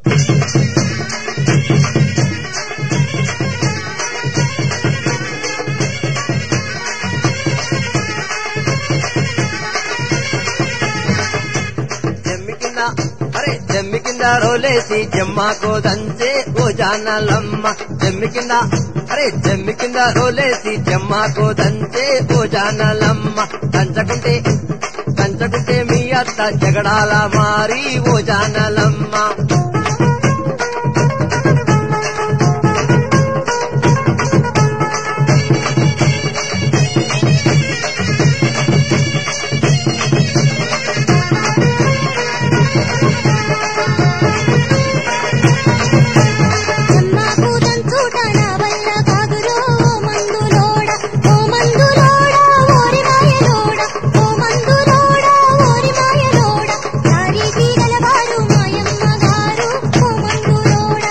జమ్మి కింద అరే జమ్మి కింద రోలేసి జమ్మాకో దంచే ఓ జానలమ్మ జమ్మి కింద అరే జమ్మి కింద రోలేసి జమ్మాకో దంచే ఓ జానలమ్మ దంచకుంటే దంచకుంటే మీ అత్త జగడాల మారి ఓ జానలమ్మ జమ్మాకు దంచుట నా వల్ల కాదురో మందులోడ ఓ మందులోడ ఓరి మాయలోడ ఓ మందులోడ ఓరి మాయలోడ దారి తీగలవారు మాయమ్మ గారు ఓ మందులోడ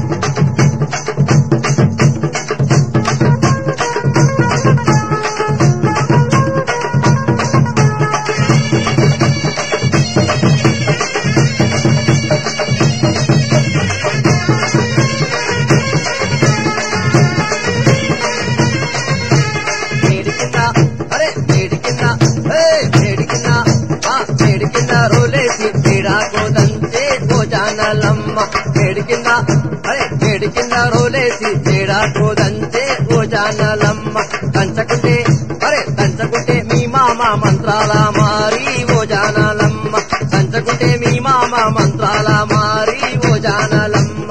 వేడి కింద అరే వేడి కింద ఏ వేడి కింద ఆ వేడి కింద రోలేసి పీడాకో దంచే ఓ జానలమ్మ వేడి కింద అరే వేడి కింద రోలేసి పీడాకో దంచే ఓ జానలమ్మ దంచకుంటే అరే దంచకుంటే మీ మామ మంత్రాల మారి ఓ జానలమ్మ దంచకుంటే మీ మామ మంత్రాల మారి ఓ జానలమ్మ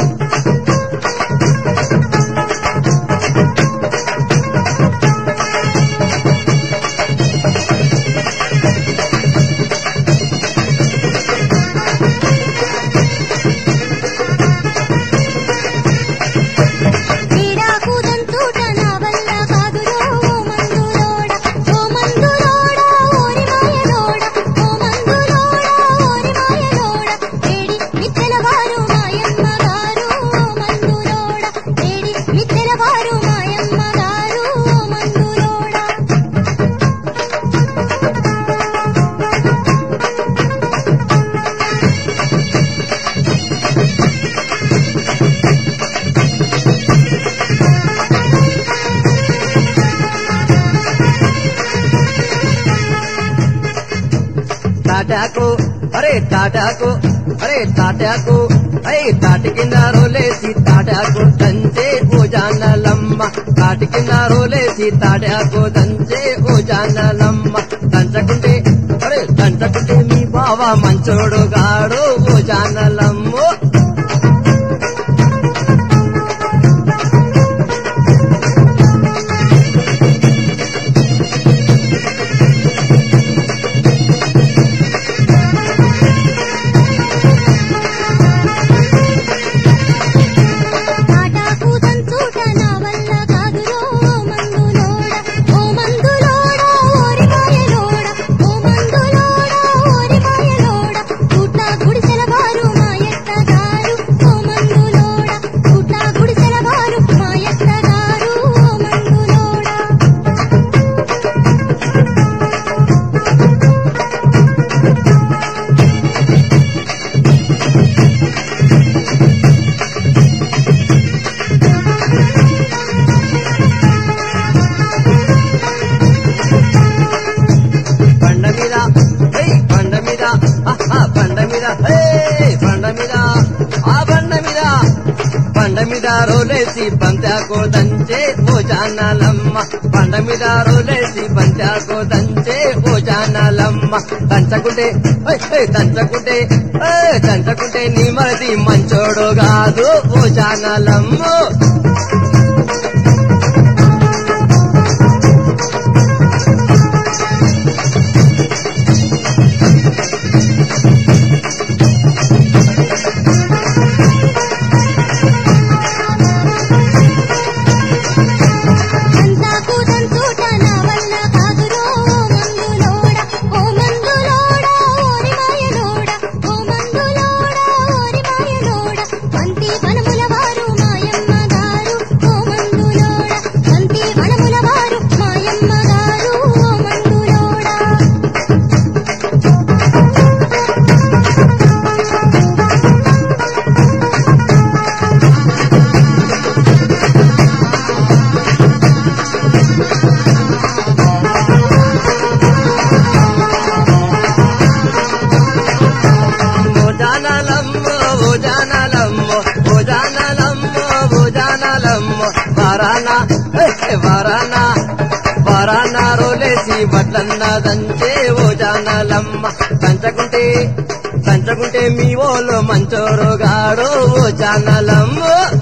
పీడాకు దంచుట నా వల్ల కాదురో ఓ మందులోడ ఓ మందులోడ ఓరి మాయలోడ ఓ మందులోడ ఓరి మాయలోడ ఏడి మిత్తెలవారు మాయమ్మ గారు ఓ మందులోడ ఏడి మిత్తెలవారు మాయమ్మ గారు ఓ మందులోడ తాటాకు అరే తాటాకు అరే తాటాకు అరే తాటి కింద రోలేసి తాటాకు దంచే ఓ జానలమ్మ తాటి కింద రోలేసి తాటాకు దంచే ఓ జానలమ్మ దంచకుంటే అరే దంచకుంటే మీ బావ మంచోడు గాడు ఓ జానలమ్మో తాటాకు దంచుట నా వల్ల కాదురో ఓ మందులోడ ఓ మందులోడ ఓరి మాయలోడ ఓ మందులోడ ఓరి మాయలోడ గుట్ల గుడిసెల వారు మాయత్త గారు ఓ మందులోడ గుట్ల గుడిసెల వారు మాయత్త గారు ఓ మందులోడ బండ మీద హే బండ మీద ఆహా, బండ మీద హే బండ మీద ఆ బండ మీద బండ మీద రోలేసి బంతాకో దంచే ఓ జానాలమ్మ బండ మీద రోలేసి బంతాకో దంచే ఓ జానాలమ్మ దంచకుంటే హే, హే, దంచకుంటే హే, దంచకుంటే నీ మరిది మంచోడు కాదు ఓ జానాలమ్మ దంతాకు దంచుట నా వల్ల కాదురో ఓ మందులోడ ఓ మందులోడ ఓరి మాయలోడ ఓ మందులోడ ఓరి మాయలోడ పంతి పనముల వారు మాయమ్మ గారు జానలమ్మో ఓ జానలమ్మో ఓ జానలమ్మో వారానా ఏ, వారానా వారానా రోలేసి బట్లన్న దంచే ఓ జానలమ్మ దంచకుంటే దంచకుంటే మీ ఓలో మంచోరు గాడు ఓ జానలమ్మో